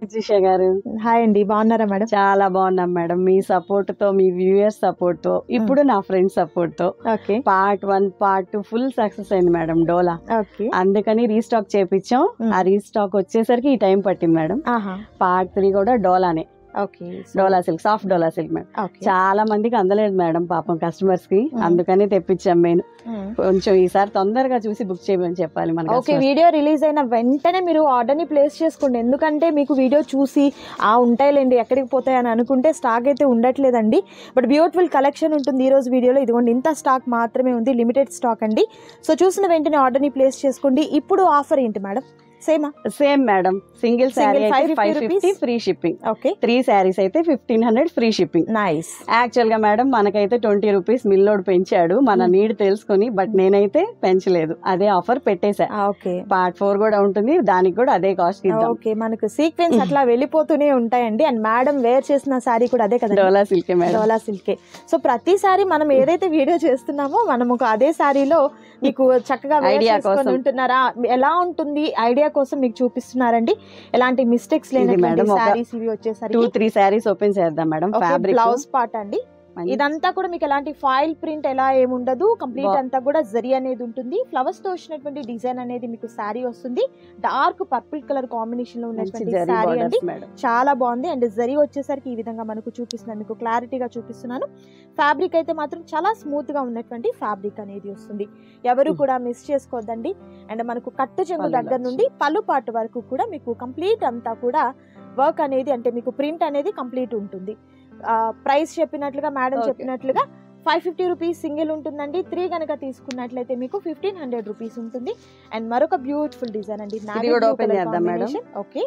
జిషా గారు హాయ్ అండి బాగున్నారా మేడం చాలా బాగున్నాం మేడం మీ సపోర్ట్ తో మీ వ్యూయర్స్ సపోర్ట్ తో ఇప్పుడు నా ఫ్రెండ్ సపోర్ట్ తో okay part one part two full success అయింది మేడం డోలా ఓకే అందుకని రీస్టాక్ చేపించాం Hmm. ఆ రీస్టాక్ వచ్చేసరికి ఈ టైం పట్టింది మేడం ఆహా పార్ట్ త్రీ కూడా డోలానే okay Dola silk soft Dola silk madam okay చాలా మందికి అందలేదు మేడం పాపం కస్టమర్స్ కి Hmm. అందుకని తెప్పించాం మేము మ్మ్. కొంచెం ఈసారి తొందరగా చూసి బుక్ చేయమని చెప్పాలి మన ఓకే customers. వీడియో రిలీజ్ అయిన వెంటనే మీరు ఆర్డర్ని ప్లేస్ చేసుకోండి ఎందుకంటే మీకు వీడియో చూసి ఆ ఉంటాయిలేండి ఎక్కడికి పోతాయి అని అనుకుంటే స్టాక్ అయితే ఉండట్లేదండి బట్ బ్యూటిఫుల్ కలెక్షన్ ఉంటుంది ఈ రోజు వీడియోలో ఇదిగోండి ఇంత స్టాక్ మాత్రమే ఉంది లిమిటెడ్ స్టాక్ అండి సో చూసిన వెంటనే ఆర్డర్ని ప్లేస్ చేసుకోండి ఇప్పుడు ఆఫర్ ఏంటి మేడం సేమా same madam single sari Single అయితే 550 five fifty rupees. Free shipping okay three saris అయితే fifteen hundred free shipping nice actual గా మేడం మనకైతే ట్వంటీ రూపీస్ మిల్లోడ్ పెంచాడు మన Hmm. నీడ్ తెలుసుకొని బట్ నేనైతే పెంచలేదు అదే ఆఫర్ పెట్టేశా ఓకే పార్ట్ ఫోర్ కూడా ఉంటుంది దానికి కూడా అదే కాస్ట్ ఇద్దాం ఓకే మనకు సీక్వెన్స్ అట్లా వెళ్ళిపోతూనే ఉంటాయండి అండ్ మేడం వేర్ చేసిన శారీ కూడా అదే కదా డోలా సిల్క్ మేడం డోలా సిల్కే సో ప్రతిసారి మనం ఏదైతే వీడియో చేస్తున్నామో మనం ఒక అదే సారీలో మీకు చక్కగా wear Idea చేసుకొని కోసం. ఉంటున్నారా ఎలా ఉంటుంది ఐడియా కోసం మీకు చూపిస్తున్నారండి ఎలాంటి మిస్టేక్స్ లేనటువంటి madam ఒక సారీస్ ఇవి టూ వచ్చేసరికి త్రీ శారీస్ ఓపెన్ చేద్దాం మేడం ఫ్యాబ్రిక్ బ్లౌజ్ పార్ట్ అండి ఇదంతా కూడా మీకు ఎలాంటి ఫాయిల్ ప్రింట్ ఎలా ఏముండదు కంప్లీట్ బా- అంతా కూడా జరి అనేది ఉంటుంది ఫ్లవర్స్ తో వచ్చినటువంటి డిజైన్ అనేది మీకు శారీ వస్తుంది డార్క్ పర్పుల్ కలర్ కాంబినేషన్ లో ఉన్నటువంటి శారీ అండి మేడం చాలా బాగుంది అండ్ జరీ వచ్చేసరికి ఈ విధంగా మనకు చూపిస్తున్నాను మీకు క్లారిటీగా చూపిస్తున్నాను ఫ్యాబ్రిక్ అయితే మాత్రం చాలా స్మూత్ గా ఉన్నటువంటి ఫ్యాబ్రిక్ అనేది వస్తుంది ఎవరు Hmm. కూడా మిస్ చేసుకోవద్దండి అండ్ మనకు కట్టు చెంగు పళ్ళు దగ్గర ఇలా నుండి పళ్ళు పాటు వరకు కూడా మీకు కంప్లీట్ అంతా కూడా వర్క్ అనేది అంటే మీకు ప్రింట్ అనేది కంప్లీట్ ఉంటుంది ప్రైస్ చెప్పినట్లుగా మేడం Okay. చెప్పినట్లుగా ఫైవ్ ఫిఫ్టీ రూపీస్ సింగిల్ ఉంటుందండి త్రీ కనుక తీసుకున్నట్లయితే మీకు ఫిఫ్టీన్ హండ్రెడ్ రూపీస్ ఉంటుంది అండ్ మరొక బ్యూటిఫుల్ డిజైన్ అండి ఇది కూడా open చేద్దాం, మేడం. ఓకే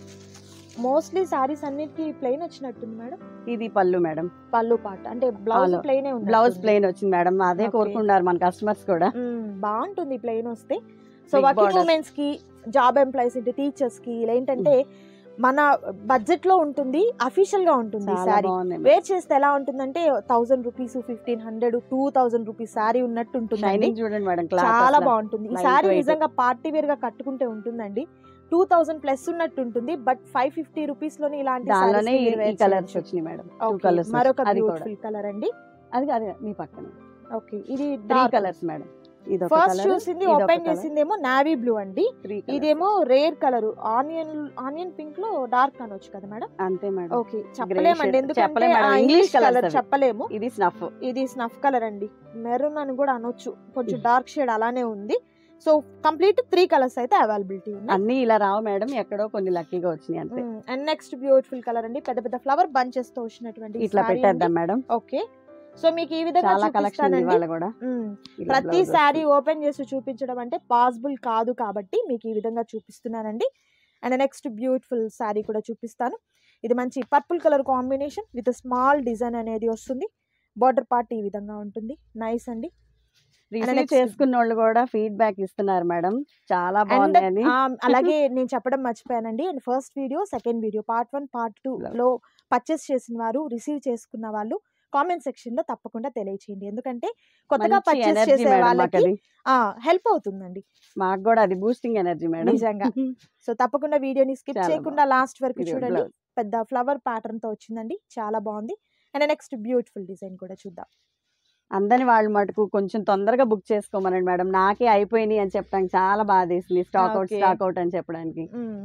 మోస్ట్లీ సారీస్ అన్నిటికీ ప్లెయిన్ వచ్చినట్టుంది మేడం ఇది పళ్ళు మేడం పళ్ళు పాట అంటే బ్లౌజ్ పళ్ళు. ప్లెయిన్ బ్లౌజ్ ప్లెయిన్ వచ్చింది మేడం అదే Okay. కోరుకున్నారు మన కస్టమర్స్ కూడా బాగుంటుంది ప్లెయిన్ వస్తే so Big working border. Women's కి జాబ్ ఎంప్లాయీస్ అంటే టీచర్స్ కి ఇలా ఏంటంటే మన బడ్జెట్ లో ఉంటుంది అఫీషియల్ గా ఉంటుంది చాలా సారీ బాగున్నాయి మేడం. వేర్ చేస్తే ఎలా ఉంటుందంటే thousand rupees fifteen hundred two thousand rupees sari ఉన్నట్టు ఉంటుంది షైనింగ్ చూడండి మేడం క్లాత్ చాలా అసలు. బాగుంటుంది ఈ light సారీ weight. నిజంగా పార్టీ వేర్ గా కట్టుకుంటే ఉంటుందండి టూ థౌసండ్ ప్లస్ ఉన్నట్టు ఉంటుంది బట్ ఫైవ్ ఫిఫ్టీ రూపీస్ లోనే ఇలాంటి దానిలోనే sarees ని ఈ- మీరు ఈ wear కలర్స్ చేయొచ్చు. వచ్చినాయి మేడం టూ Okay, కలర్స్ మరొక అది కూడా బ్యూటిఫుల్ కలర్ అండి అది అదే మీ పక్కన ఓకే ఇది త్రీ కలర్స్ మేడం ఇది ఒక ఫస్ట్ కలర్ చూసింది ఓపెన్ చేసిందేమో నావీ బ్లూ అండి త్రీ ఇదేమో rare colour onion onion pink లో డార్క్ అనొచ్చు కదా మేడం అంతే మేడం ఓకే చెప్పలేమండి shade. ఎందుకంటే చెప్పలేం మేడం, ఆ, English ఇంగ్లీష్ colours కలర్ అవి. చెప్పలేము ఇది స్నఫ్ ఇది స్నఫ్ కలర్ అండి మెరూన్ అని కూడా అనొచ్చు కొంచెం డార్క్ షేడ్ అలానే ఉంది సో కంప్లీట్ త్రీ కలర్స్ అయితే అవైలబిలిటీ ఉన్నాయి అన్ని ఇలా రావు మేడం ఎక్కడో కొన్ని లక్కీగా వచ్చినాయి అంతే అండ్ నెక్స్ట్ బ్యూటిఫుల్ కలర్ అండి పెద్ద పెద్ద ఫ్లవర్ బంచెస్ తో వచ్చినటువంటి ఇట్లా saree పెట్టేద్దాం అండి. మేడం ఓకే సో మీకు ఈ విధంగా చాలా కలెక్షన్ ఉంది చూపిస్తానండి వాళ్ళ కూడా మ్మ్. ఇలా ప్రతి blouse శారీ వస్తుంది. ఓపెన్ చేసి చూపించడం అంటే పాసిబుల్ కాదు కాబట్టి మీకు ఈ విధంగా చూపిస్తున్నానండి అండ్ నెక్స్ట్ బ్యూటిఫుల్ శారీ కూడా చూపిస్తాను ఇది మంచి purple colour combination with small design అనేది వస్తుంది బార్డర్ పార్ట్ ఈ విధంగా ఉంటుంది నైస్ అండి రిసీవ్ next- చేసుకున్న వాళ్ళు కూడా ఫీడ్బ్యాక్ ఇస్తున్నారు మేడం చాలా అండ్ బాగున్నాయని అలాగే నేను చెప్పడం మర్చిపోయానండి and first video second video part one part two Blouse. లో పర్చేస్ చేసిన వారు రిసీవ్ చేసుకున్న వాళ్ళు కామెంట్ సెక్షన్ లో తప్పకుండా తెలియచేయండి ఎందుకంటే కొత్తగా మంచి పర్చేస్ ఎనర్జీ చేసే మేడం మాకు వాళ్ళకి అది హెల్ప్ అవుతుందండి మాకు కూడా అది బూస్టింగ్ ఎనర్జీ మేడం నిజంగా. సో తప్పకుండా వీడియోని స్కిప్ చాలా చేయకుండా లాస్ట్ వరకు ఇది చూడండి blouse. పెద్ద ఫ్లవర్ ప్యాటర్న్ తో వచ్చిందండి చాలా బాగుంది అండ్ నెక్స్ట్ బ్యూటిఫుల్ డిజైన్ కూడా చూద్దాం అందరి వాళ్ళు మటుకు కొంచెం తొందరగా బుక్ చేసుకోమనండి మేడం నాకే అయిపోయినాయి అని చెప్పడానికి చాలా బాధ వేసింది stock out Okay. Stock out అని చెప్పడానికి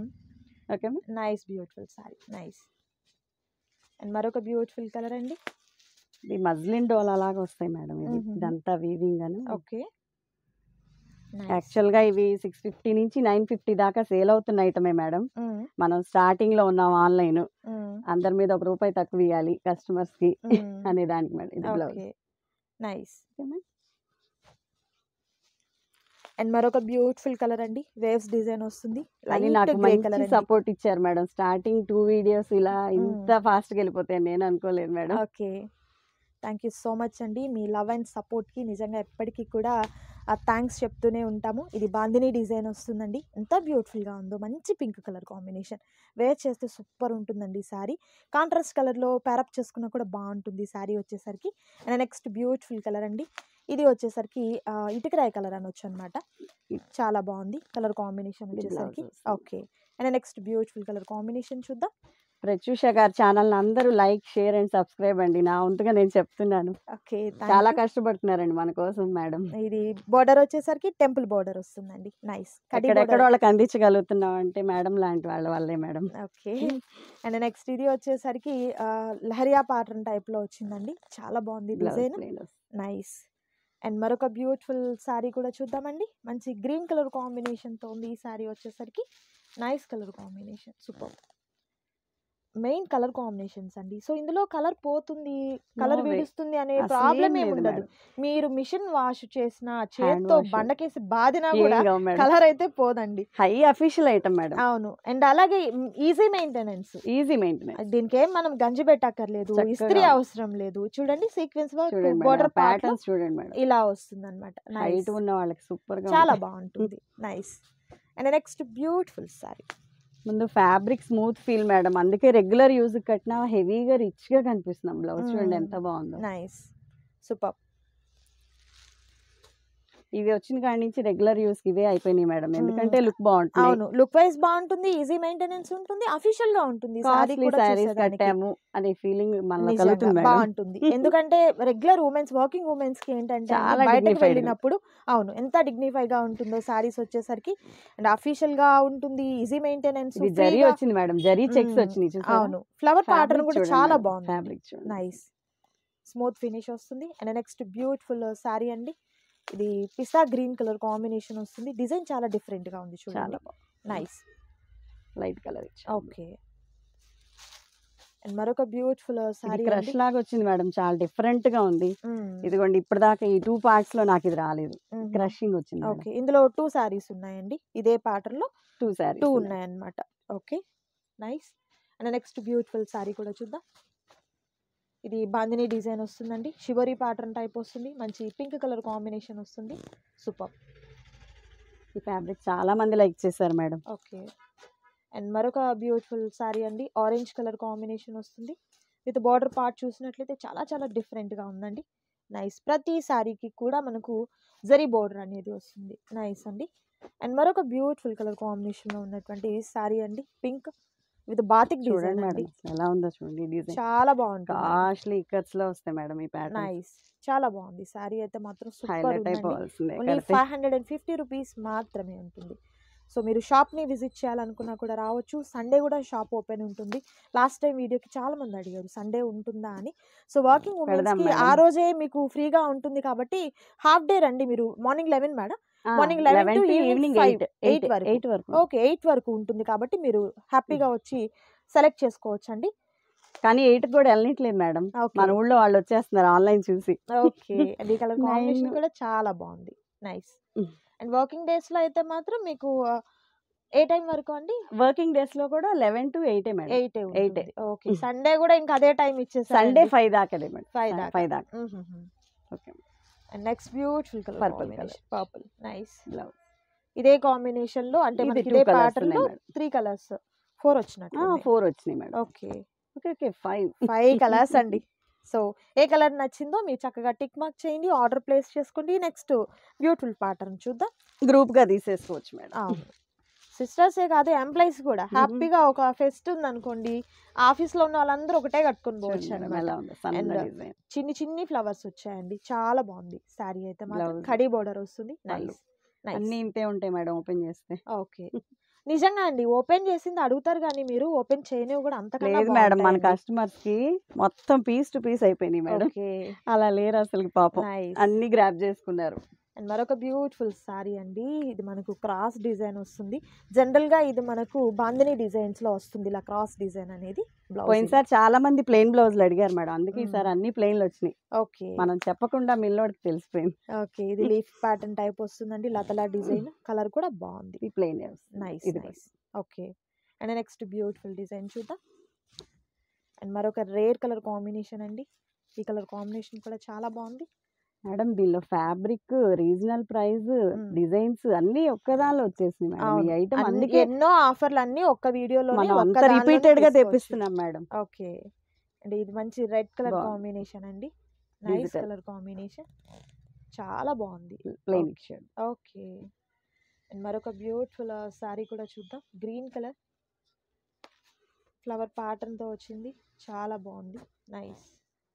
okay nice beautiful sari nice and మరొక బ్యూటిఫుల్ కలర్ అండి ఇది మజ్లిన్ డోల్ అలాగా వస్తాయి మేడం ఇది మ్మ్. ఇదంతా వీవింగ్ అని ఓకే యాక్చువల్ గా ఇవి సిక్స్ ఫిఫ్టీ నుంచి నైన్ ఫిఫ్టీ దాకా సేల్ అవుతున్న ఐటమే మేడం మనం స్టార్టింగ్ లో ఉన్నాం ఆన్లైన్ అందరి మీద ఒక రూపాయి తక్కువ ఇవ్వాలి కస్టమర్స్ కి అనే దానికి మేడం ఇది blouse okay nice Okay, and మరొక బ్యూటిఫుల్ కలర్ అండి వేవ్స్ డిజైన్ వస్తుంది అని లైట్ నాకు గ్రే కలర్ మంచి సపోర్ట్ ఇచ్చారు మేడం స్టార్టింగ్ టూ వీడియోస్ ఇలా ఇంత ఫాస్ట్ గా వెళ్ళిపోతాయి నేను అనుకోలేదు madam okay thank you so much అండి మీ లవ్ అండ్ సపోర్ట్కి నిజంగా ఎప్పటికీ కూడా థ్యాంక్స్ చెప్తూనే ఉంటాము ఇది బాందిని డిజైన్ వస్తుందండి ఎంత బ్యూటిఫుల్గా ఉందో మంచి పింక్ కలర్ కాంబినేషన్ వేర్ చేస్తే సూపర్ ఉంటుందండి ఈ శారీ కాంట్రాస్ట్ కలర్లో ప్యారప్ చేసుకున్నా కూడా బాగుంటుంది ఈ శారీ వచ్చేసరికి అండ్ నెక్స్ట్ బ్యూటిఫుల్ కలర్ అండి ఇది వచ్చేసరికి ఆ, ఇటుకరాయి కలర్ అనొచ్చు అనమాట చాలా బాగుంది కలర్ కాంబినేషన్ ఇది blouse వచ్చేసరికి వస్తుంది. Okay and next beautiful colour combination చూద్దాం ప్రత్యూష గారి ఛానల్ అందరూ లైక్ షేర్ అండ్ సబ్స్క్రైబ్ అండి నా వంతుగా నేను చెప్తున్నాను ఓకే చాలా కష్టపడుతున్నారండి మన కోసం మేడం ఇది బోర్డర్ వచ్చేసరికి టెంపుల్ బోర్డర్ వస్తుందండి నైస్ కడి ఎక్కడెక్కడ border. వాళ్ళకి అందించగలుగుతున్నాం అంటే మేడం లాంటి వాళ్ళ వల్లే మేడం ఓకే అండ్ నెక్స్ట్ ఇది వచ్చేసరికి ఆ, లహరియా ప్యాటర్న్ టైప్ లో వచ్చిందండి చాలా బాగుంది blouse design plain nice and మరొక బ్యూటిఫుల్ శారీ కూడా చూద్దామండి మంచి గ్రీన్ కలర్ కాంబినేషన్తో ఉంది ఈ శారీ వచ్చేసరికి nice colour combination super main colour combinations అండి సో ఇందులో కలర్ పోతుంది కలర్ way. విడుస్తుంది అనే అసలు ప్రాబ్లం ఏం ఏమి లేదు ఉండదు మేడం. మీరు మిషన్ వాష్ చేసిన చేత్తో wash. బండకేసి బాదినా కూడా ఏం కావు మేడం కలర్ అయితే పోదండి హై అఫీషియల్ ఐటమ్ మేడం అవును అండ్ అలాగే ఈజీ మెయింటెనెన్స్ ఈజీ మెయింటెనెన్స్ దీనికి ఏం మనం గంజి పెట్టక్కర్లేదు చక్కగా ఇస్త్రీ ఉంది. అవసరం లేదు చూడండి సీక్వెన్స్ చూడండి బోర్డర్ మేడం పార్ట్ ప్యాటర్న్స్ చూడండి మేడం ఇలా వస్తుంది అనమాట హైట్ ఉన్న వాళ్ళకి సూపర్ గా చాలా ఉంటాయి. బాగుంటుంది nice and next beautiful sari ముందు ఫ్యాబ్రిక్ స్మూత్ ఫీల్ మేడం అందుకే రెగ్యులర్ యూజ్ కట్టినా హెవీగా రిచ్ గా కనిపిస్తున్నాం బ్లౌజ్ చూడండి Mm. ఎంత బాగుందో నైస్ సూపర్ ఇవి వచ్చిన కాడి నుంచి రెగ్యులర్ యూస్ ఇవే అయిపోయినాయి మేడం ఎందుకంటే లుక్ బాగుంటుంది అవును లుక్ వైజ్ బాగుంటుంది ఈజీ మెయింటెనెన్స్ ఉంటుంది అఫీషియల్ గా ఉంటుంది సారీ కాస్ట్లీ కూడా సారీస్ చూసేదానికి. కట్టాము అనే ఫీలింగ్ మనలో నిజంగా కలుగుతుంది మేడం బాగుంటుంది ఎందుకంటే రెగ్యులర్ ఉమెన్స్ వర్కింగ్ ఉమెన్స్ కి ఏంటంటే చాలా అండి, బయటకు dignified గా. వెళ్ళినప్పుడు అవును ఎంత డిగ్నిఫై గా ఉంటుందో సారీస్ వచ్చేసరికి అండ్ అఫీషియల్ గా ఉంటుంది ఈజీ మెయింటెనెన్స్ ఇది జరీ వచ్చింది మేడం జరీ చెక్స్ Mm. వచ్చినాయి చూసారా అవును ఫ్లవర్ ప్యాటర్న్ కూడా చాలా బాగుంది ఫ్యాబ్రిక్ చూడండి నైస్ స్మూత్ ఫినిష్ వస్తుంది అండ్ నెక్స్ట్ బ్యూటిఫుల్ శారీ అండి ఇది పిస్తా గ్రీన్ కలర్ కాంబినేషన్ వస్తుంది డిజైన్ చాలా డిఫరెంట్ గా ఉంది చాలా చూడండి nice light colour okay and మరొక బ్యూటిఫుల్ శారీ క్రష్ లాగా వచ్చింది మేడం చాలా డిఫరెంట్ గా ఉంది ఇదిగోండి ఇప్పటిదాకా ఈ టూ పార్ట్స్ లో నాకు ఇది రాలేదు క్రషింగ్ వచ్చింది ఓకే ఇందులో టూ శారీస్ ఉన్నాయండి ఇదే ప్యాటర్న్ లో టూ సారీ టూ ఉన్నాయన్నమాట okay nice and next beautiful sari కూడా చూద్దాం ఇది బాందిని డిజైన్ వస్తుందండి షివరీ ప్యాటర్న్ టైప్ వస్తుంది మంచి పింక్ కలర్ కాంబినేషన్ వస్తుంది సూపర్ ఈ ఫ్యాబ్రిక్ చాలా మంది లైక్ చేశారు మేడం ఓకే అండ్ మరొక బ్యూటిఫుల్ శారీ అండి ఆరెంజ్ కలర్ కాంబినేషన్ వస్తుంది విత్ బార్డర్ పార్ట్ చూసినట్లయితే చాలా చాలా డిఫరెంట్గా ఉందండి నైస్ ప్రతి శారీకి కూడా మనకు జరీ బోర్డర్ అనేది వస్తుంది నైస్ అండి అండ్ మరొక బ్యూటిఫుల్ కలర్ కాంబినేషన్లో ఉన్నటువంటి శారీ అండి పింక్ విత్ బాతిక్ చూడండి డిజైన్ మేడం అండి ఎలా ఉందో చూడండి డిజైన్ చాలా బాగుంటుంది కాస్ట్లీ ఇక్కత్స్ లో వస్తాయి మేడం ఈ ప్యాటర్న్ నైస్ చాలా బాగుంది శారీ అయితే మాత్రం సూపర్ హైలైట్ ఉందండి అయిపోవాల్సిందే ఓన్లీ కడితే five hundred and fifty rupees మాత్రమే ఉంటుంది సో మీరు షాప్ని విజిట్ చేయాలనుకున్నా కూడా రావచ్చు సండే కూడా షాప్ ఓపెన్ ఉంటుంది లాస్ట్ టైం వీడియోకి చాలా మంది అడిగారు సండే ఉంటుందా అని సో వర్కింగ్ పెడదాం ఉమెన్స్కి ఆ మేడం. రోజే మీకు ఫ్రీగా ఉంటుంది కాబట్టి హాఫ్ డే రండి మీరు morning eleven madam morning 11 eleven to to evening evening five, eight eight eight వరకు. ఎయిట్ వరకు ఓకే ఎయిట్ వరకు ఉంటుంది కాబట్టి మీరు హ్యాపీగా వచ్చి సెలెక్ట్ చేసుకోవచ్చు అండి కానీ ఎయిట్ కూడా వెళ్ళట్లేదు మేడం ఓకే మన ఊళ్ళో వాళ్ళు వచ్చేస్తున్నారు ఆన్లైన్ చూసి ఓకే అండ్ ఈ కలర్ కాంబినేషన్ Nine. కూడా చాలా బాగుంది nice Mm. And working days లో అయితే మాత్రం మీకు ఆ, ఏ టైం వరకు అండి వర్కింగ్ డేస్ లో కూడా eleven to eight madam eight Eight. Okay Mm. Sunday కూడా ఇంకా అదే టైం ఇచ్చేసారు సండే ఫైవ్ దాకానే మేడం Five దాకా. ఫైవ్ దాకా okay and next beautiful colour Purple purple purple nice blouse ఇదే కాంబినేషన్ లో అంటే ఇది మనకి two ఇదే colours ప్యాటర్న్ లో ఉన్నాయి మేడం. త్రీ కలర్స్ ఫోర్ వచ్చినట్టు ఫోర్ వచ్చినాయి madam okay okay okay five five colours అండి సో ఏ కలర్ నచ్చిందో మీరు చక్కగా టిక్ మార్క్ చేయండి ఆర్డర్ ప్లేస్ చేసుకోండి నెక్స్ట్ బ్యూటిఫుల్ ప్యాటర్న్ చూద్దాం గ్రూప్ గా తీసేసుకోవచ్చు మేడం అవును సిస్టర్సే కాదు ఎంప్లాయీస్ కూడా హ్యాపీగా ఒక ఫెస్ట్ ఉంది అనుకోండి ఆఫీస్ లో ఉన్న వాళ్ళందరూ ఒకటే కట్టుకొని పోవచ్చు చూడండి మేడం అన్నమాట ఎలా ఉంది సన్న And, డిజైన్ చిన్ని చిన్ని ఫ్లవర్స్ వచ్చాయండి చాలా బాగుంది శారీ అయితే మాత్రం Blouse. కడీ బోర్డర్ వస్తుంది పళ్ళు. నైస్ అన్ని ఇంతే ఉంటాయి మేడం ఓపెన్ చేస్తే ఓకే నిజంగా అండి ఓపెన్ చేసింది అడుగుతారు కానీ మీరు ఓపెన్ చేయనివి కూడా అంతకన్నా లేదు మేడం మన బాగుంటాయండి. కస్టమర్స్ కి మొత్తం పీస్ టు పీస్ అయిపోయినాయి మేడం ఓకే అలా లేరు అసలు పాపం నైస్ అన్ని గ్రాప్ చేసుకున్నారు అండ్ మరొక బ్యూటిఫుల్ సారీ అండి ఇది మనకు క్రాస్ డిజైన్ వస్తుంది జనరల్ గా ఇది మనకు బాందిని డిజైన్స్ లో వస్తుంది ఇలా క్రాస్ డిజైన్ అనేది బ్లౌజ్ పోయినసారి చాలా మంది ప్లెయిన్ బ్లౌజులు అడిగారు మేడం అందుకే మ్మ్. ఈసారి అన్ని ప్లెయిన్లు వచ్చినాయి ఓకే మనం చెప్పకుండా మిల్లోడికి తెలిసిపోయింది ఓకే ఇది లీఫ్ ప్యాటర్న్ టైప్ వస్తుందండి లతలా డిజైన్ కలర్ కూడా బాగుంది ఇది ప్లెయిన్ నైస్ ఇది nice okay and next beautiful design చూద్దాం అండ్ మరొక రేర్ కలర్ కాంబినేషన్ అండి ఈ కలర్ కాంబినేషన్ కూడా చాలా బాగుంది మేడం దీనిలో fabric regional price hmm. Designs అన్ని ఒక్కదానిలో వచ్చేసింది మేడం ఈ అవును. ఐటమ్ అన్ని- అందుకే ఎన్నో ఆఫర్లు అన్ని ఒక్క వీడియోలో మనం అంత రిపీటెడ్ గా తెప్పిస్తున్నాం మేడం ఓకే అండ్ ఇది మంచి రెడ్ కలర్ బాగుంది. కాంబినేషన్ అండి నైస్ Digital. కలర్ కాంబినేషన్ చాలా బాగుంది plain Okay. Shade okay and మరొక బ్యూటిఫుల్ శారీ కూడా చూద్దాం గ్రీన్ కలర్ ఫ్లవర్ తో వచ్చింది చాలా బాగుంది నైస్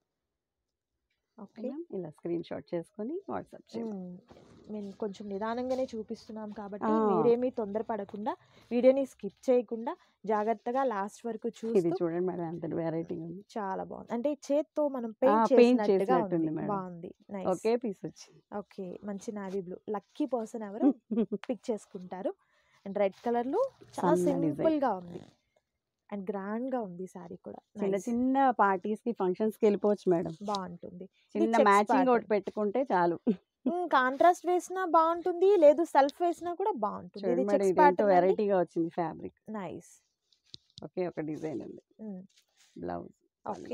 ఓకే ఇలా స్క్రీన్ షాట్ చేసుకొని వాట్సాప్ చేయండి మేము కొంచెం నిదానంగానే చూపిస్తున్నాం కాబట్టి ఆ. మీరేమీ తొందరపడకుండా వీడియోని స్కిప్ చేయకుండా జాగ్రత్తగా లాస్ట్ వరకు ఇది చూస్తూ చూడండి మేడం ఎంత వెరైటీగా ఉంది చాలా బాగుంది అంటే చేత్తో మనం పెయింట్ paint చేసినట్టుగా చేసినట్టుంది ఉంది మేడం. బాగుంది నైస్ ఒకే పీస్ వచ్చింది ఓకే మంచి నావీ బ్లూ లక్కీ పర్సన్ ఎవరు పిక్ చేసుకుంటారు అండ్ రెడ్ కలర్ లో చాలా సన్న design. సింపుల్ గా ఉంది అండ్ గ్రాండ్ గా ఉంది సారీ కూడా చిన్న Nice. చిన్న పార్టీస్ కి ఫంక్షన్స్ కి వెళ్ళిపోవచ్చు మేడం బాగుంటుంది చిన్న checks మ్యాచింగ్ pattern. ఒకటి పెట్టుకుంటే చాలు కాంట్రాస్ట్ వేసినా బాగుంటుంది లేదు సెల్ఫ్ వేసినా కూడా బాగుంటుంది ఇది చూడండి మేడం చెక్స్ ఇది ఎంతో ప్యాటర్న్ వెరైటీగా వచ్చింది ఫ్యాబ్రిక్ నైస్ ఒకే ఒక డిజైన్ ఉంది బ్లౌజ్ ఓకే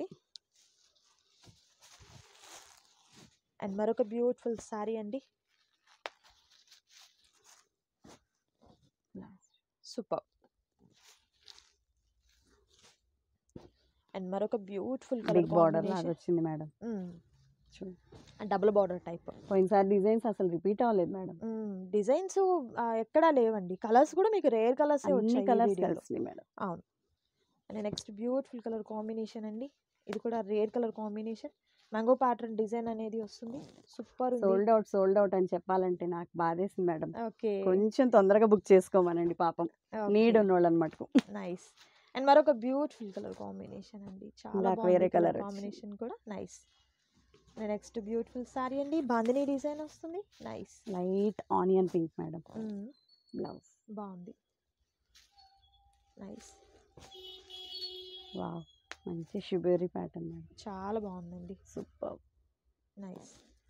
అండ్ మరొక బ్యూటిఫుల్ సారీ అండి సూపర్ అండ్ మరొక బ్యూటిఫుల్ కలర్ బిగ్ బార్డర్ లాగా వచ్చింది మేడం చూడండి డబుల్ బార్డర్ టైప్ పోయినసారి డిజైన్స్ అసలు రిపీట్ అవ్వలేదు మేడం డిజైన్స్ ఎక్కడా లేవండి కలర్స్ కూడా మీకు రేర్ కలర్స్ అన్ని వచ్చాయి కలర్స్ వీడియోలో కలిసింది మేడం అవును and next beautiful colour combination అండి ఇది కూడా rare colour combination mango pattern design అనేది వస్తుంది సూపర్ ఉంది సోల్డ్ అవుట్ సోల్డ్ అవుట్ అని చెప్పాలంటే నాకు బాధేసింది మేడం ఓకే కొంచెం తొందరగా బుక్ చేసుకోమనండి పాపం నీడ్ ఉన్నోళ్ళని మటుకు నైస్ అండ్ మరొక బ్యూటిఫుల్ కలర్ కాంబినేషన్ అండి చాలా ఇందాక బాగుంది వేరే కలర్ colour కాంబినేషన్ కూడా నైస్ నెక్స్ట్ బ్యూటిఫుల్ సారీ అండి బాందిని డిజైన్ వస్తుంది nice light onion pink madam blouse బాగుంది నైస్ వావ్ మంచి షుబేరీ ప్యాటర్న్ మేడం చాలా బాగుందండి సూపర్ నైస్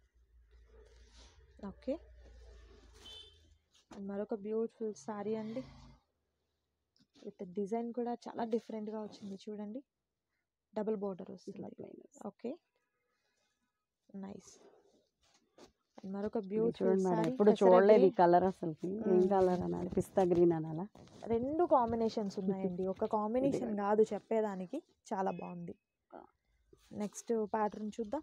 ఓకే అండ్ మరొక బ్యూటిఫుల్ సారీ అండి విత్ డిజైన్ కూడా చాలా డిఫరెంట్గా వచ్చింది చూడండి డబుల్ బార్డర్ వస్తుంది ఓకే నైస్ అండ్ మరొక బ్యూటిఫుల్ చూడండి మేడం సారీ ఎప్పుడు చూడలేదు ఈ కలర్ అసలు ఏం కలర్ అనాలి పిస్తా గ్రీన్ అనాలా రెండు కాంబినేషన్స్ ఉన్నాయండి ఒక కాంబినేషన్ కాదు చెప్పేదానికి చాలా బాగుంది నెక్స్ట్ ప్యాటర్న్ చూద్దాం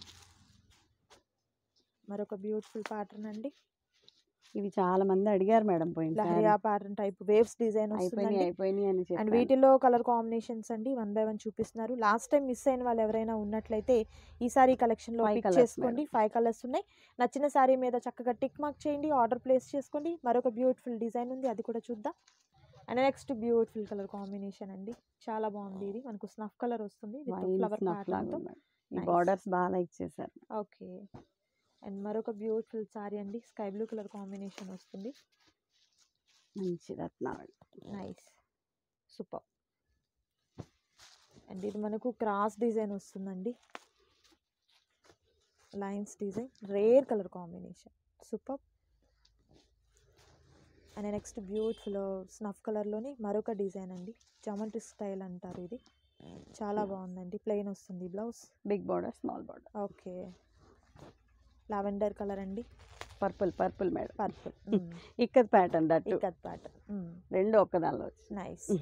మరొక బ్యూటిఫుల్ ప్యాటర్న్ అండి ఇవి చాలా మంది అడిగారు మేడం పోయినసారి leheriya pattern type waves design అయిపోయినాయి వస్తుందండి అయిపోయినాయి అని అండ్ చెప్పి వీటిలో కలర్ కాంబినేషన్స్ అండి వన్ బై వన్ చూపిస్తున్నారు లాస్ట్ టైం మిస్ అయిన వాళ్ళు ఎవరైనా ఉన్నట్లయితే ఈ సారీ కలెక్షన్లో Five పిక్ colours, చేసుకోండి ఫైవ్ కలర్స్ ఉన్నాయి నచ్చిన సారీ మీద చక్కగా టిక్ మార్క్ చేయండి ఆర్డర్ ప్లేస్ చేసుకోండి మరొక బ్యూటిఫుల్ డిజైన్ ఉంది అది కూడా చూద్దాం and next beautiful colour combination అండి చాలా బాగుంది ఇది మనకు స్నఫ్ కలర్ వస్తుంది విత్ వైన్ ఫ్లవర్ స్నఫ్ లాగా ప్యాటర్న్తో ఉంది మేడం. ఈ Nice. బార్డర్స్ బాగా లైక్ చేశారు ఓకే అండ్ మరొక బ్యూటిఫుల్ సారీ అండి స్కై బ్లూ కలర్ కాంబినేషన్ వస్తుంది మంచి రత్నావళి నైస్ సూపర్ అండ్ ఇది మనకు క్రాస్ డిజైన్ వస్తుందండి lines design rare colour combination super and next beautiful snuff కలర్లోని మరొక డిజైన్ అండి జమంట్రీ స్టైల్ అంటారు ఇది చాలా బాగుందండి ప్లెయిన్ వస్తుంది blouse big border small border okay lavender colour అండి purple purple madam purple ikat pattern that ikat pattern రెండు ఒక్కదానిలో వచ్చి నైస్ Mm.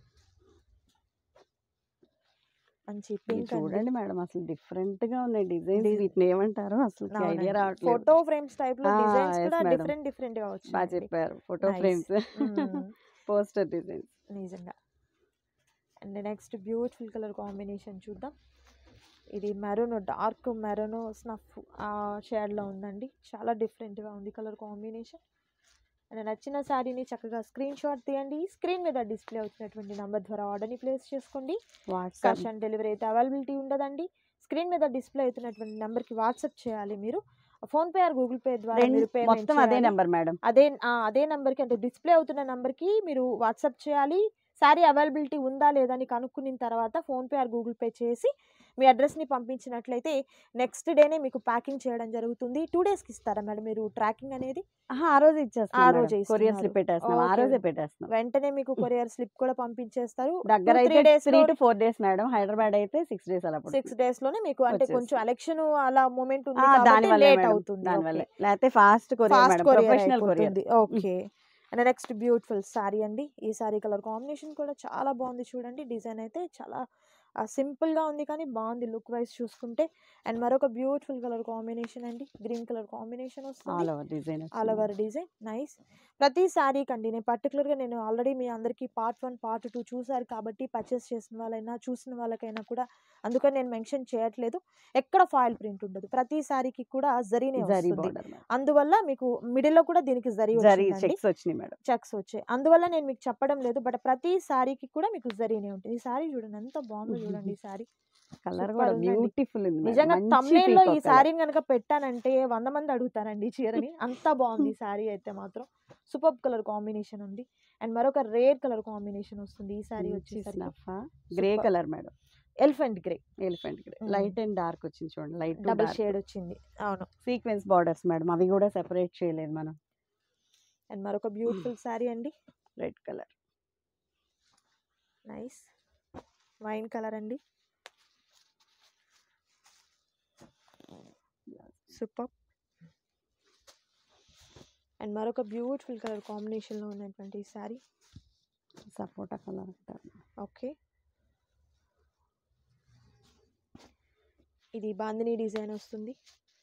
మంచి ఇవి పింక్ అండి చూడండి మేడం అసలు డిఫరెంట్ గా ఉన్నాయి డిజైన్స్ Design. వీటిని ఏమంటారు అసలు ఐడియా రావట్లేదు ఫోటో ఫ్రేమ్స్ టైప్ లో Ah, డిజైన్స్ yes, కూడా madam. డిఫరెంట్ డిఫరెంట్ గా బాగా వచ్చాయి చెప్పారు photo Nice. Frames Mm. Poster designs నిజంగా and next beautiful colour combination చూద్దాం ఇది మెరూన్ డార్క్ మెరూన్ స్నఫ్ ఆ షేడ్లో ఉందండి చాలా డిఫరెంట్గా ఉంది కలర్ కాంబినేషన్ అండ్ నచ్చిన శారీని చక్కగా స్క్రీన్ షాట్ తీయండి స్క్రీన్ మీద డిస్ప్లే అవుతున్నటువంటి నెంబర్ ద్వారా ఆర్డర్ని ప్లేస్ చేసుకోండి వాట్సాప్ క్యాష్ ఆన్ డెలివరీ అయితే అవైలబిలిటీ ఉండదండి స్క్రీన్ మీద డిస్ప్లే అవుతున్నటువంటి నెంబర్కి వాట్సాప్ చేయాలి మీరు ఫోన్పే ఆర్ గూగుల్ పే ద్వారా మీరు పేమెంట్ మొత్తం అదే నెంబర్ మేడం అదే ఆ, అదే నెంబర్కి అంటే డిస్ప్లే అవుతున్న నెంబర్కి మీరు వాట్సాప్ చేయాలి శారీ అవైలబిలిటీ ఉందా లేదా అని కనుక్కున్న తర్వాత ఫోన్పే ఆర్ గూగుల్ పే చేసి మీ అడ్రస్ని పంపించినట్లయితే నెక్స్ట్ డేనే మీకు ప్యాకింగ్ చేయడం జరుగుతుంది టూ డేస్కి ఇస్తారా మేడం మీరు ట్రాకింగ్ అనేది ఆ రోజు ఇచ్చేస్తాం ఆ మేడం. రోజే కొరియర్ ఇస్తున్నారు. స్లిప్ పెట్టేస్తున్నాం ఆ Okay. రోజే పెట్టేస్తున్నాం వెంటనే మీకు కొరియర్ స్లిప్ కూడా పంపించేస్తారు దగ్గర Two, అయితే three days త్రీ లో- to four days madam Hyderabad అయితే సిక్స్ డేస్ అలా సిక్స్ డేస్ లోనే మీకు అంటే కొంచెం వచ్చేస్తుంది. ఎలక్షన్ అలా మూమెంట్ ఉంది దాని కాబట్టి వల్ల లేట్ అవుతుంది దాని వల్ల లేకపోతే fast courier fast madam courier professional courier అయిపోతుంది okay and next beautiful sorry అండి ఈ సారీ కలర్ కాంబినేషన్ కూడా చాలా బాగుంది చూడండి డిజైన్ అయితే చాలా సింపుల్గా ఉంది కానీ బాగుంది లుక్ వైజ్ చూసుకుంటే అండ్ మరొక బ్యూటిఫుల్ కలర్ కాంబినేషన్ అండి గ్రీన్ కలర్ కాంబినేషన్ వస్తుంది all over design all over design nice ప్రతి శారీకి అండి నేను పర్టికులర్గా నేను ఆల్రెడీ మీ అందరికీ పార్ట్ వన్ పార్ట్ టూ చూసారు కాబట్టి పర్చేస్ చేసిన వాళ్ళైనా చూసిన వాళ్ళకైనా కూడా అందుకని నేను మెన్షన్ చేయట్లేదు ఎక్కడ ఫాయిల్ ప్రింట్ ఉండదు ప్రతి శారీకి కూడా జరీనే జరీ వస్తుంది బార్డర్ మేడం అందువల్ల మీకు మిడిల్లో కూడా దీనికి జరీ జరీ వచ్చిందండి చెక్స్ వచ్చినాయి మేడం చెక్స్ వచ్చాయి అందువల్ల నేను మీకు చెప్పడం లేదు బట్ ప్రతి శారీకి కూడా మీకు జరీనే ఉంటుంది ఈ శారీ చూడండి ఎంత బాగుందో చూడండి ఈ శారీ కలర్ Super కూడా ఉందండి. బ్యూటిఫుల్ ఉంది మేడం. నిజంగా మంచి thumbnail లో ఈ peacock colour. శారీని కనుక పెట్టానంటే వంద మంది అడుగుతారండి ఈ చీరని అంత బాగుంది ఈ శారీ అయితే మాత్రం సూపర్ కలర్ కాంబినేషన్ ఉంది అండ్ మరొక రేర్ కలర్ కాంబినేషన్ వస్తుంది ఈ శారీ మంచి వచ్చేసరికి snuff, grey Super. Colour madam elephant grey elephant grey Mm. Light and dark వచ్చింది చూడండి లైట్ డబుల్ షేడ్ వచ్చింది అవును సీక్వెన్స్ బార్డర్స్ మేడం అవి కూడా సెపరేట్ చేయలేదు మనం అండ్ మరొక బ్యూటిఫుల్ శారీ అండి red colour nice wine colour అండి సూపర్ అండ్ మరొక బ్యూటిఫుల్ కలర్ కాంబినేషన్లో ఉన్నటువంటి ఈ శారీ సపోటా కలర్ అంటారు ఓకే ఇది బాందిని డిజైన్ వస్తుంది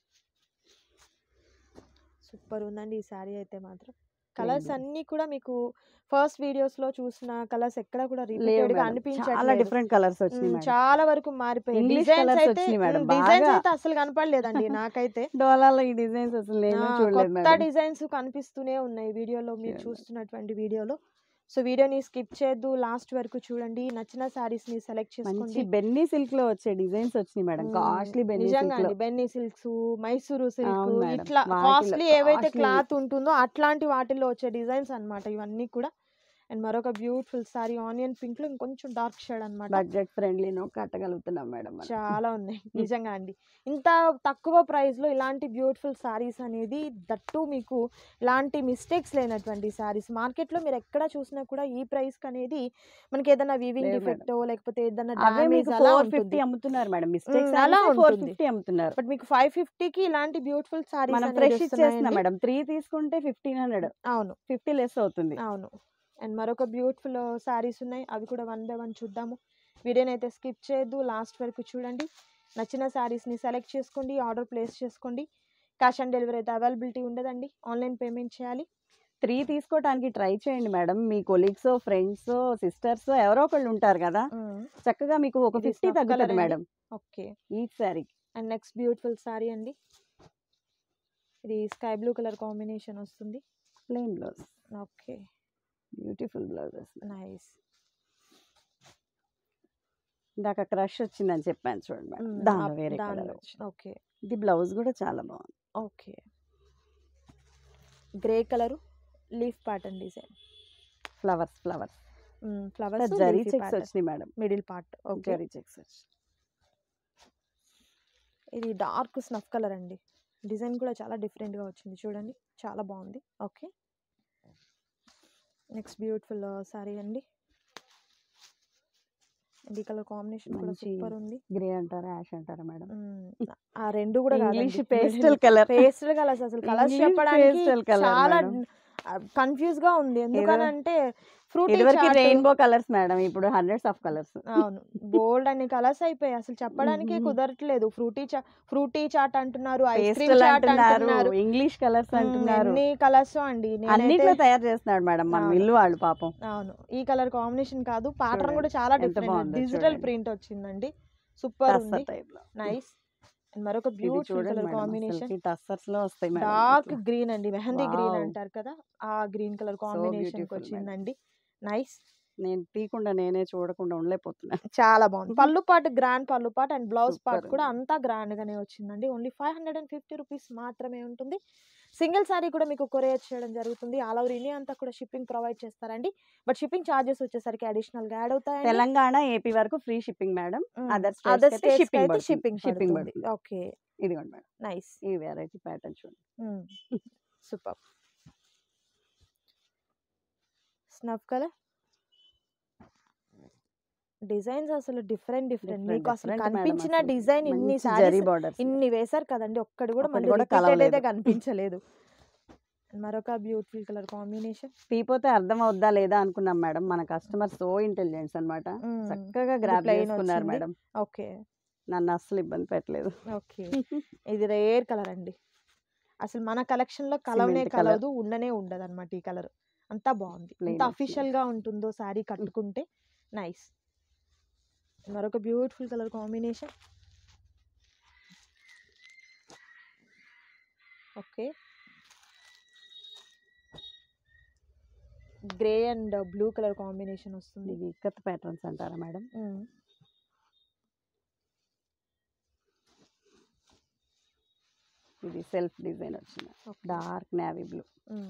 సూపర్ ఉందండి ఈ శారీ అయితే మాత్రం కలర్స్ blouse. అన్నీ కూడా మీకు ఫస్ట్ వీడియోస్ లో చూసిన కలర్స్ ఎక్కడ కూడా లేవు రిపీటెడ్ గా మేడం. చాలా అనిపించట్లేదు డిఫరెంట్ కలర్స్ వచ్చినాయి ఉమ్, మేడం చాలా వరకు మారిపోయాయి English డిజైన్స్ colours అయితే వచ్చినాయి మేడం, డిజైన్స్ బాగా. అయితే అసలు కనపడలేదండి నాకైతే డోలాలో ఈ డిజైన్స్ అసలు నేను ఆ, చూడలేదు కొత్త మేడం డిజైన్స్ కనిపిస్తూనే ఉన్నాయి వీడియోలో మీరు Sure. చూస్తున్నటువంటి వీడియోలో సో వీడియోని స్కిప్ చేయొద్దు లాస్ట్ వరకు చూడండి నచ్చిన సారీస్ ని సెలెక్ట్ మంచి చేసుకోండి బెన్నీ సిల్క్ లో వచ్చే డిజైన్స్ వచ్చినాయి మేడం మ్మ్. కాస్ట్లీ బెన్నీ నిజంగా సిల్క్ లో అండి బెన్నీ సిల్క్స్ మైసూరు సిల్క్ అవును మేడం. ఇట్లా వాటిలో కాస్ట్లీ ఏవైతే costly. క్లాత్ ఉంటుందో అట్లాంటి వాటిల్లో వచ్చే డిజైన్స్ అన్నమాట ఇవన్నీ కూడా అండ్ మరొక బ్యూటిఫుల్ సారీ ఆనియన్ పింక్ లో ఇంకొంచెం డార్క్ షేడ్ అన్నమాట బడ్జెట్ ఫ్రెండ్లీనో కట్టగలుగుతున్నాం మేడం మనం. చాలా ఉన్నాయి నిజంగా అండి ఇంత తక్కువ ప్రైస్ లో ఇలాంటి బ్యూటిఫుల్ సారీస్ అనేది దట్టు మీకు ఇలాంటి మిస్టేక్స్ లేనటువంటి సారీస్ మార్కెట్ లో మీరు ఎక్కడ చూసినా కూడా ఈ ప్రైస్ అనేది మనకి ఏదైనా వీవింగ్ లేదు డిఫెక్ట్ లేకపోతే ఏదైనా అవే మీకు డ్యామేజ్ అలా ఫోర్ ఫిఫ్టీ ఉంటుంది అమ్ముతున్నారు మేడం మిస్టేక్స్ మ్మ్, అలా ఫోర్ ఉంటుంది. ఫిఫ్టీ అమ్ముతున్నారు బట్ మీకు ఫైవ్ ఫిఫ్టీకి ఇలాంటి బ్యూటిఫుల్ సారీస్ మనం ఫ్రెష్ ఇచ్చేస్తున్నాం మేడం త్రీ తీసుకుంటే ఫిఫ్టీన్ హండ్రెడ్ అవును ఫిఫ్టీ లెస్ అవుతుంది అవును అండ్ మరొక బ్యూటిఫుల్ సారీస్ ఉన్నాయి అవి కూడా వన్ బై వన్ చూద్దాము వీడియోని అయితే స్కిప్ చేయొద్దు లాస్ట్ వరకు చూడండి నచ్చిన సారీస్ని సెలెక్ట్ చేసుకోండి ఆర్డర్ ప్లేస్ చేసుకోండి క్యాష్ ఆన్ డెలివరీ అయితే అవైలబిలిటీ ఉండదండి ఆన్లైన్ పేమెంట్ చేయాలి త్రీ తీసుకోవడానికి ట్రై చేయండి మేడం మీ కొలీగ్స్ ఫ్రెండ్స్ సిస్టర్స్ ఎవరో ఒకళ్ళు ఉంటారు కదా చక్కగా మీకు ఒక ఇది ఫిఫ్టీ snuff colour తగ్గుతుంది అండి. మేడం ఓకే ఈ saree and next beautiful sorry అండి ఇది స్కై బ్లూ కలర్ కాంబినేషన్ వస్తుంది plain blouse okay beautiful blouses nice ఇందాక క్రష్ వచ్చిందని చెప్పాను చూడండి మేడం దానిలో వేరే కలర్ వచ్చింది ఓకే ఇది బ్లౌజ్ కూడా చాలా బాగుంది okay grey colour leaf pattern design flowers flowers flowers zari checks వచ్చినాయి madam middle part okay zari checks వచ్చి ఇది డార్క్ స్నఫ్ కలర్ అండి డిజైన్ కూడా చాలా డిఫరెంట్గా వచ్చింది చూడండి చాలా బాగుంది ఓకే నెక్స్ట్ బ్యూటిఫుల్ సారీ అండి అండ్ ఈ కలర్ కాంబినేషన్ కూడా మంచి సూపర్ ఉంది గ్రే అంటారా యాష్ అంటారా మేడం మ్మ్. ఆ రెండు కూడా English pastel colour pastel colours అసలు కలర్స్ English చెప్పడానికి pastel colour చాలా మేడం. కన్ఫ్యూజ్ గా ఉంది ఎందుకనంటే ఫ్రూటీ ఇదివరకు రెయిన్బో కలర్స్ మేడం ఇప్పుడు హండ్రెడ్స్ ఆఫ్ కలర్స్ అవును బోల్డ్ అన్ని కలర్స్ అయిపోయాయి అసలు చెప్పడానికే మ్మ్. కుదరట్లేదు ఫ్రూటీ చా ఫ్రూటీ చాట్ అంటున్నారు ఐస్ క్రీమ్ పేస్టల్ చాట్ అంటున్నారు అంటున్నారు ఇంగ్లీష్ కలర్స్ మ్మ్, అంటున్నారు ఎన్ని కలర్స్ అండి నేనైతే అన్నిట్లో తయారు చేస్తున్నాడు మేడం మన అవును. మిల్లు వాళ్ళు పాపం అవును ఈ కలర్ కాంబినేషన్ కాదు ప్యాటర్న్ చూడండి, కూడా చాలా ఎంత డిఫరెంట్ బాగుందో డిజిటల్ చూడండి. ప్రింట్ వచ్చిందండి సూపర్ టస్సర్ ఉంది టైప్ లో నైస్ అండ్ మరొక ఇది బ్యూటిఫుల్ చూడండి కలర్ మేడం కాంబినేషన్ అసలుకి టస్సర్స్ లో వస్తాయి మేడం డార్క్ ఇట్లా. గ్రీన్ అండి మెహందీ గ్రీన్ Wow. అంటారు కదా ఆ green colour combination beautiful, madam. వచ్చిందండి నైస్ నేను తీయకుండా నేనే చూడకుండా ఉండలేకపోతున్నా చాలా బాగుంది పళ్ళు పాటు గ్రాండ్ పళ్ళు పాటు అండ్ బ్లౌజ్ పార్ట్ Super కూడా ఉంది. అంతా గ్రాండ్ గానే వచ్చిందండి only five hundred and fifty rupees మాత్రమే ఉంటుంది సింగిల్ సారీ కూడా మీకు కొరియర్ చేయడం జరుగుతుంది ఆల్ ఓవర్ ఇండియా అంతా కూడా షిప్పింగ్ ప్రొవైడ్ చేస్తారండి బట్ షిప్పింగ్ చార్జెస్ వచ్చేసరికి అడిషనల్ గా యాడ్ అవుతాయి తెలంగాణ ఏపీ వరకు free shipping madam other states other కి అయితే స్టేట్స్ shipping అయితే పడుతుంది. షిప్పింగ్ Shipping పడుతుంది పడుతుంది. ఓకే ఇదిగోండి మేడం నైస్ ఈ వెరైటీ ప్యాటర్న్ చూడండి సూపర్ స్నఫ్ కలర్ డిజైన్స్ అసలు డిఫరెంట్ డిఫరెంట్ Different, మీకు అసలు different madam కనిపించిన అసలు. డిజైన్ ఇన్ని మంచి జరీ సారీస్ బార్డర్స్ ఇన్ని వేశారు కదండి ఒక్కటి కూడా ఒక్కటి మళ్ళీ కూడా రిపీటెడ్ అయితే కలవలేదు. కనిపించలేదు మరొక బ్యూటిఫుల్ కలర్ కాంబినేషన్ తీపోతే అర్థం అవుద్దా లేదా అనుకున్నాం మేడం మన కస్టమర్ సో ఇంటెలిజెన్స్ అన్నమాట చక్కగా గ్రాప్ plain చేసుకున్నారు వచ్చింది. మేడం ఓకే నన్ను అస్సలు ఇబ్బంది పెట్టలేదు ఓకే ఇది రేర్ కలర్ అండి అసలు మన కలెక్షన్ లో కలవనే Cement colour. కలవదు ఉండనే ఉండదు అనమాట ఈ కలర్ అంతా బాగుంది Plain ఎంత వచ్చింది. అఫీషియల్ గా ఉంటుందో శారీ కట్టుకుంటే నైస్ మరొక beautiful colour combination okay grey and blue colour combination వస్తుంది ఇది ఇక్కత్ ప్యాటర్న్స్ అంటారా మేడం మ్మ్. ఇది సెల్ఫ్ డిజైన్ వచ్చింది Okay. Dark navy blue hmm.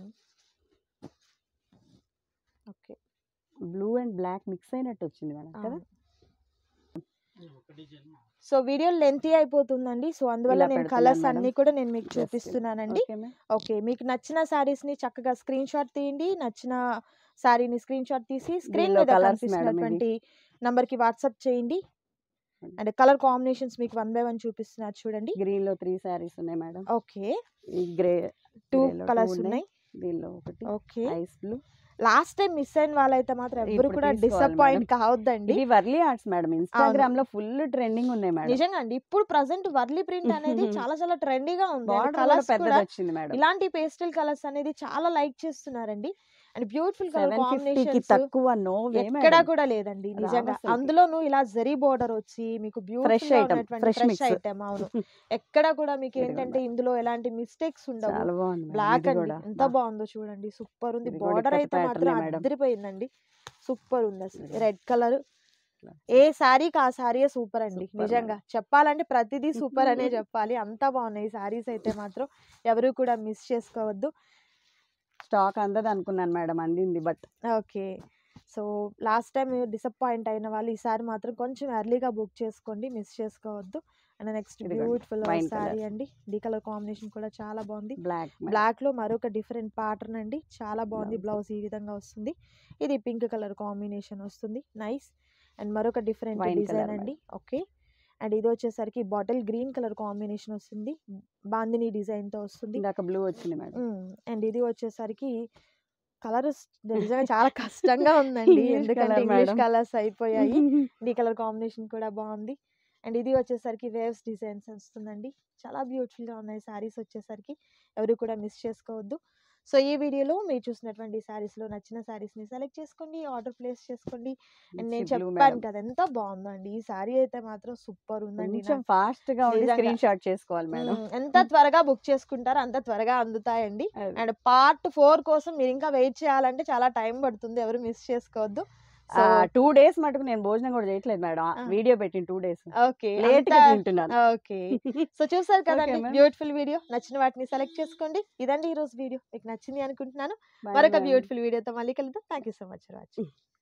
Okay blue and black mix అయినట్టు వచ్చింది మేడం కదా సో వీడియో లెంతీ అయిపోతుందండి సో అందువల్ల ఇలా నేను పెడుతున్నాను కలర్స్ మేడం. అన్ని కూడా నేను మీకు Just చూపిస్తున్నానండి ఓకే మ్యామ్ ఓకే మీకు నచ్చిన సారీస్ ని చక్కగా స్క్రీన్ షాట్ తీయండి నచ్చిన సారీని స్క్రీన్ షాట్ తీసి స్క్రీన్ దీనిలో మీద colours కనిపిస్తున్నటువంటి నంబర్ కి వాట్సాప్ చేయండి Hmm. అండ్ కలర్ కాంబినేషన్స్ మీకు వన్ బై వన్ చూపిస్తున్నారు చూడండి గ్రీన్ లో త్రీ సారీస్ ఉన్నాయి మేడం ఓకే ఈ గ్రే టూ Grey లో two కలర్స్ ఉన్నాయి. ఉన్నాయి దీనిలో ఒకటి okay ice blue last time miss అయిన వాళ్ళైతే మాత్రం ఎవరు ఇప్పుడు కూడా తీసుకోవాలి డిసప్పాయింట్ కావద్దండి ఇది వర్లీ ఆర్ట్స్ మేడం ఇన్స్టాగ్రామ్ లో ఫుల్ ట్రెండింగ్ ఉన్నాయి మేడం నిజంగా అండి ఇప్పుడు ప్రజెంట్ వర్లీ ప్రింట్ అనేది చాలా చాలా ట్రెండీగా ఉంది బార్డర్ కూడా కలర్స్ పెద్దది కూడా వచ్చింది మేడం ఇలాంటి పేస్టల్ కలర్స్ అనేది చాలా లైక్ చేస్తున్నారండి అండ్ బ్యూటిఫుల్ కలర్ సెవెన్ ఫిఫ్టీకి కాంబినేషన్స్ తక్కువ నో వే ఎక్కడా కూడా లేదండి నిజంగా రావసరికి. అందులోనూ ఇలా జరీ బోర్డర్ వచ్చి మీకు Fresh beautiful item, fresh fresh mix. Item అవును ఎక్కడ కూడా మీకు ఇది ఏంటంటే ఇందులో ఎలాంటి మిస్టేక్స్ ఉండవు చాలా బాగుంది మేడం. బ్లాక్ ఇది అండి కూడా. ఎంత బా. బాగుందో చూడండి సూపర్ ఉంది ఇది కూడా బార్డర్ ఇక్కత అయితే మాత్రం pattern ఏ మేడం. అదిరిపోయిందండి సూపర్ ఉంది అసలు ఇది. రెడ్ కలర్ ఇట్లా. ఏ శారీకి ఆ శారీయే సూపర్ అండి Super నిజంగా చెప్పాలంటే ప్రతిదీ సూపర్ అనే చెప్పాలి అంత బాగున్నాయి శారీస్ అయితే మాత్రం ఎవరు కూడా మిస్ చేసుకోవద్దు స్టాక్ అందదు అనుకున్నాను మేడం అందింది but okay so last time disappoint అయిన వాళ్ళు ఈసారి మాత్రం కొంచెం ఎర్లీగా బుక్ చేసుకోండి మిస్ చేసుకోవద్దు అండ్ నెక్స్ట్ ఇదిగోండి, బ్యూటిఫుల్ wine శారీ colour. అండి డీ కలర్ కాంబినేషన్ కూడా చాలా బాగుంది బ్లాక్ బ్లాక్ లో మరొక డిఫరెంట్ ప్యాటర్న్ అండి చాలా బాగుంది Blouse. బ్లౌజ్ ఈ విధంగా వస్తుంది ఇది పింక్ కలర్ కాంబినేషన్ వస్తుంది నైస్ అండ్ మరొక డిఫరెంట్ Wine డిజైన్ colour అండి ఓకే అండ్ ఇది వచ్చేసరికి బాటిల్ గ్రీన్ కలర్ కాంబినేషన్ వస్తుంది బాందిని డిజైన్ తో వస్తుంది ఇందాక బ్లూ వచ్చింది మేడం అండ్ ఇది వచ్చేసరికి కలర్ నిజంగా చాలా కష్టంగా ఉందండి English ఎందుకంటే colour ఇంగ్లీష్ madam. కలర్స్ అయిపోయాయి ఈ కలర్ కాంబినేషన్ కూడా బాగుంది అండ్ ఇది వచ్చేసరికి వేవ్స్ డిజైన్స్ వస్తుందండి చాలా beautiful గా ఉన్నాయి శారీస్ వచ్చేసరికి ఎవరు కూడా మిస్ చేసుకోవద్దు సో ఈ వీడియోలో మీరు చూసినటువంటి sarees లో నచ్చిన sarees ని సెలెక్ట్ చేసుకోండి ఆర్డర్ ప్లేస్ చేసుకోండి అండ్ నేను Blue చెప్పాను madam. కదా ఎంత బాగుందో అండి ఈ శారీ అయితే మాత్రం సూపర్ ఉందండి కొంచెం నాకు. ఫాస్ట్ గా ఉండి నిజంగా. స్క్రీన్ షాట్ చేసుకోవాలి మేడం మ్మ్. ఎంత త్వరగా బుక్ చేసుకుంటారో అంత త్వరగా అందుతాయండి అది. అండ్ పార్ట్ ఫోర్ కోసం మీరు ఇంకా వెయిట్ చేయాలంటే చాలా టైం పడుతుంది ఎవరు మిస్ చేసుకోవద్దు సో టూ డేస్ మటుకు నేను భోజనం కూడా చేయట్లేదు మేడం ఆ. వీడియో పెట్టిన టూ డేస్ ఓకే లేట్ గా తింటున్నాను ఓకే సో చూసారు కదండి ma'am. బ్యూటిఫుల్ వీడియో నచ్చిన వాటిని సెలెక్ట్ చేసుకోండి ఇదండి ఈ రోజు వీడియో మీకు నచ్చింది అనుకుంటున్నాను Bye, మరొక ma'am. బ్యూటిఫుల్ వీడియోతో మళ్ళీ కలుద్దాం thank you so much for watching